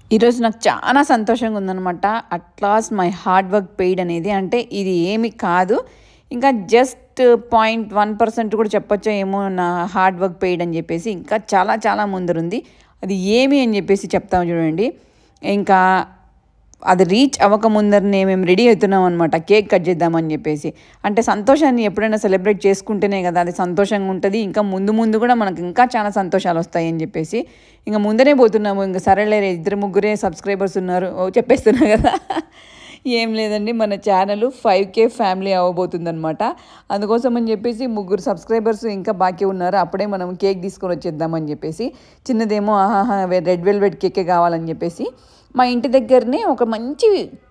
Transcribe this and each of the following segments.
ఈరోజు నాకు చాలా సంతోషంగా ఉందనమాట at last my hard work paid అనేది అంటే ఇది ఏమి కాదు ఇంకా జస్ట్ పాయింట్ వన్ పర్సెంట్ కూడా చెప్పొచ్చో ఏమో నా హార్డ్ వర్క్ పెయిడ్ అని చెప్పేసి ఇంకా చాలా చాలా ముందరుంది అది ఏమి అని చెప్పేసి చెప్తాము చూడండి ఇంకా అది రీచ్ అవ్వక ముందరనే మేము రెడీ అవుతున్నాం అనమాట కేక్ కట్ చేద్దామని చెప్పేసి అంటే సంతోషాన్ని ఎప్పుడైనా సెలబ్రేట్ చేసుకుంటేనే కదా అది సంతోషంగా ఉంటుంది ఇంకా ముందు ముందు కూడా మనకు ఇంకా చాలా సంతోషాలు వస్తాయి అని చెప్పేసి ఇంకా ముందరే పోతున్నాము ఇంకా సరేలే ఇద్దరు ముగ్గురే సబ్స్క్రైబర్స్ ఉన్నారు ఓ చెప్పేస్తున్నా కదా ఏం లేదండి మన ఛానల్ ఫైవ్ కే ఫ్యామిలీ అవ్వబోతుందనమాట అందుకోసం అని చెప్పేసి ముగ్గురు సబ్స్క్రైబర్స్ ఇంకా బాకీ ఉన్నారు అప్పుడే మనం కేక్ తీసుకొని వచ్చేద్దామని చెప్పేసి చిన్నదేమో ఆహాహా రెడ్ వెల్వెట్ కేకే కావాలని చెప్పేసి మా ఇంటి దగ్గరనే ఒక మంచి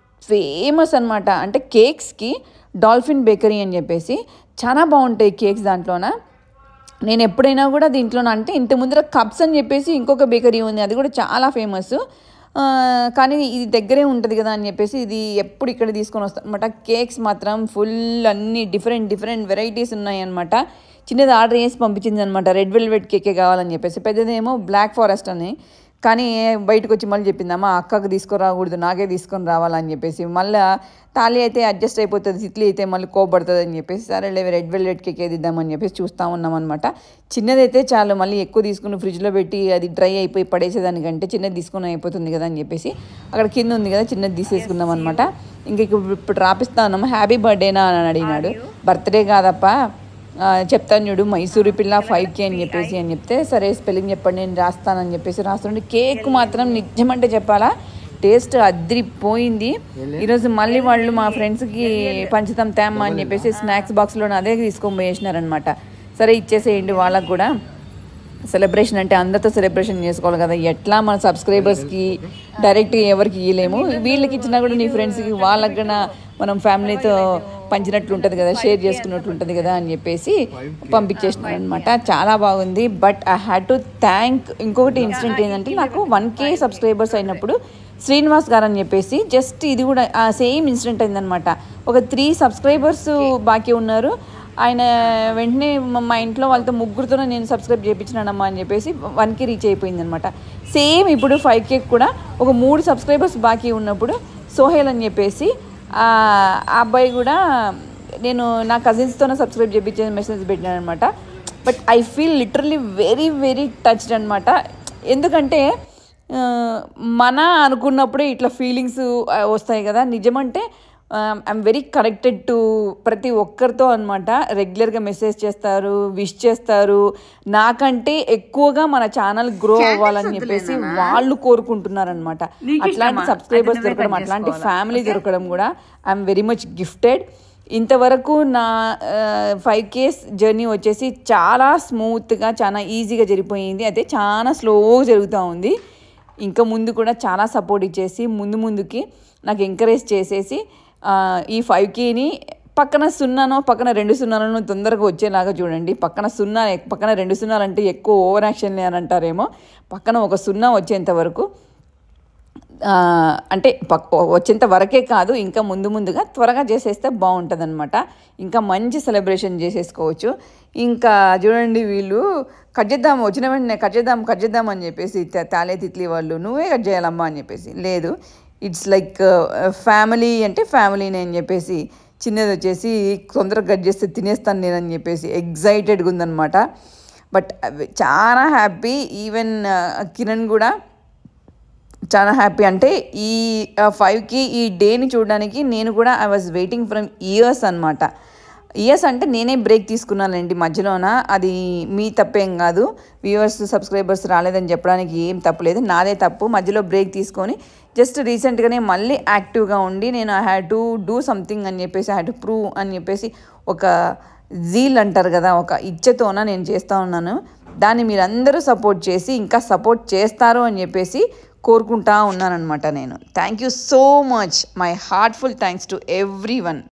ఫేమస్ అనమాట అంటే కేక్స్కి డాల్ఫిన్ బేకరీ అని చెప్పేసి చాలా బాగుంటాయి కేక్స్ దాంట్లోన నేను ఎప్పుడైనా కూడా దీంట్లో అంటే ఇంత ముందర కప్స్ అని చెప్పేసి ఇంకొక బేకరీ ఉంది అది కూడా చాలా ఫేమస్ ఆ, కానీ ఇది దగ్గరే ఉంటుంది కదా అని చెప్పేసి ఇది ఎప్పుడు ఇక్కడ తీసుకొని వస్తాను అనమాట కేక్స్ మాత్రం ఫుల్ అన్ని డిఫరెంట్ డిఫరెంట్ వెరైటీస్ ఉన్నాయి అనమాట చిన్నది ఆర్డర్ చేసి పంపించింది అనమాట రెడ్ వెల్వెట్ కేకే కావాలని చెప్పేసి పెద్దదేమో బ్లాక్ ఫారెస్ట్ అని కానీ బయటకు వచ్చి మళ్ళీ చెప్పిందమ్మా అక్కకు తీసుకురాకూడదు నాకే తీసుకొని రావాలని చెప్పేసి మళ్ళీ తాళి అయితే అడ్జస్ట్ అయిపోతుంది తిత్లీ అయితే మళ్ళీ కోపడుతుంది అని చెప్పేసి సరే లేవి రెడ్ వెల్వెట్ కేక్ ఇద్దామని చెప్పేసి చూస్తూ ఉన్నాం అనమాట చిన్నదైతే చాలు మళ్ళీ ఎక్కువ తీసుకుని ఫ్రిడ్జ్లో పెట్టి అది డ్రై అయిపోయి పడేసేదానికంటే చిన్నది తీసుకుని అయిపోతుంది కదా అని చెప్పేసి అక్కడ కింద ఉంది కదా చిన్నది తీసేసుకుందాం అనమాట ఇంక ఇప్పుడు ఇప్పుడు రాపిస్తా ఉన్నాము హ్యాపీ బర్త్డేనా అని అడిగినాడు బర్త్డే కాదప్పా ఆ, చెప్తాను చూడు మైసూరి పిల్ల ఫైవ్ కే అని చెప్పేసి అని చెప్తే సరే స్పెల్లింగ్ చెప్పండి నేను రాస్తానని చెప్పేసి రాస్తుండే కేక్ మాత్రం నిజమంటే చెప్పాలా టేస్ట్ అద్రిపోయింది ఈరోజు మళ్ళీ వాళ్ళు మా ఫ్రెండ్స్కి పంచుతాం తేమ్మ అని చెప్పేసి స్నాక్స్ బాక్స్లో అదే తీసుకొని పోయేసినారనమాట సరే ఇచ్చేసేయండి వాళ్ళకు కూడా సెలబ్రేషన్ అంటే అందరితో సెలబ్రేషన్ చేసుకోవాలి కదా ఎట్లా మన సబ్స్క్రైబర్స్కి డైరెక్ట్గా ఎవరికి ఇవ్వలేము వీళ్ళకి ఇచ్చినా కూడా నీ ఫ్రెండ్స్కి వాళ్ళకి కూడా మనం ఫ్యామిలీతో పంచినట్లు ఉంటుంది కదా షేర్ చేసుకున్నట్లు ఉంటుంది కదా అని చెప్పేసి పంపించేసినాను అనమాట చాలా బాగుంది but I had to thank ఇంకొకటి ఇన్సిడెంట్ ఏంటంటే నాకు వన్ కే సబ్స్క్రైబర్స్ అయినప్పుడు శ్రీనివాస్ గారు అని చెప్పేసి జస్ట్ ఇది కూడా ఆ సేమ్ ఇన్సిడెంట్ అయిందనమాట ఒక త్రీ సబ్స్క్రైబర్స్ బాకీ ఉన్నారు ఆయన వెంటనే మా- మా ఇంట్లో వాళ్ళతో ముగ్గురుతో నేను సబ్స్క్రైబ్ చేయించినానమ్మా అని చెప్పేసి వన్కి రీచ్ అయిపోయింది అనమాట సేమ్ ఇప్పుడు ఫైవ్ కేక్ కూడా ఒక మూడు సబ్స్క్రైబర్స్ బాకీ ఉన్నప్పుడు సోహెల్ అని చెప్పేసి ఆ ఆ అబ్బాయి కూడా నేను నా కజిన్స్తోనే సబ్స్క్రైబ్ చేయించే మెసేజ్ పెట్టాను అనమాట but I feel literally very very touched అనమాట ఎందుకంటే ఆ, మన అనుకున్నప్పుడే ఇట్లా ఫీలింగ్స్ వస్తాయి కదా నిజమంటే ఐఎమ్ వెరీ కనెక్టెడ్ టు ప్రతి ఒక్కరితో అనమాట రెగ్యులర్గా మెసేజ్ చేస్తారు విష్ చేస్తారు నాకంటే ఎక్కువగా మన ఛానల్ గ్రో అవ్వాలని చెప్పేసి వాళ్ళు కోరుకుంటున్నారనమాట అట్లాంటి సబ్స్క్రైబర్స్ దొరకడం అట్లాంటి ఫ్యామిలీ దొరకడం కూడా ఐఎమ్ వెరీ మచ్ గిఫ్టెడ్ ఇంతవరకు నా ఫైవ్ కేస్ జర్నీ వచ్చేసి చాలా స్మూత్గా చాలా ఈజీగా జరిగిపోయింది అయితే చాలా స్లోగా జరుగుతూ ఉంది ఇంకా ముందు కూడా చాలా సపోర్ట్ ఇచ్చేసి ముందు ముందుకి నాకు ఎంకరేజ్ చేసేసి ఆ, ఈ ఫైవ్ కేని పక్కన సున్నానో పక్కన రెండు సున్నాలను తొందరగా వచ్చేలాగా చూడండి పక్కన సున్నా పక్కన రెండు సున్నాలు అంటే ఎక్కువ ఓవర్ యాక్షన్ అని అంటారేమో పక్కన ఒక సున్నా వచ్చేంత వరకు ఆ, అంటే పక్- వచ్చేంత వరకే కాదు ఇంకా ముందు ముందుగా త్వరగా చేసేస్తే బాగుంటుంది అనమాట ఇంకా మంచి సెలబ్రేషన్ చేసేసుకోవచ్చు ఇంకా చూడండి వీళ్ళు కట్ చేద్దాం వచ్చిన వెంటనే కట్ చేద్దాం కట్ చేద్దాం అని చెప్పేసి త- తాలే తిత్లీ వాళ్ళు నువ్వే కట్ చేయాలమ్మా అని చెప్పేసి లేదు ఇట్స్ లైక్ ఫ్యామిలీ అంటే ఫ్యామిలీనే అని చెప్పేసి చిన్నది వచ్చేసి తొందరగా కట్ చేస్తే తినేస్తాను నేను అని చెప్పేసి ఎగ్జైటెడ్గా ఉందన్నమాట బట్ చాలా హ్యాపీ ఈవెన్ కిరణ్ కూడా చాలా హ్యాపీ అంటే ఈ ఫైవ్కి ఈ డేని చూడడానికి నేను కూడా I was waiting from years అనమాట ఇయర్స్ అంటే నేనే బ్రేక్ తీసుకున్నానండి మధ్యలోన అది మీ తప్పేం కాదు వ్యూవర్స్ సబ్స్క్రైబర్స్ రాలేదని చెప్పడానికి ఏం తప్పులేదు నాదే తప్పు మధ్యలో బ్రేక్ తీసుకొని జస్ట్ రీసెంట్గానే మళ్ళీ యాక్టివ్గా ఉండి నేను I had to do something అని చెప్పేసి ఐ హ్యాడ్ టు ప్రూవ్ అని చెప్పేసి ఒక జీల్ అంటారు కదా ఒక ఇచ్చతోన నేను చేస్తూ ఉన్నాను దాన్ని మీరందరూ సపోర్ట్ చేసి ఇంకా సపోర్ట్ చేస్తారు అని చెప్పేసి కోరుకుంటా ఉన్నానన్నమాట నేను thank you so much my heartful thanks to every one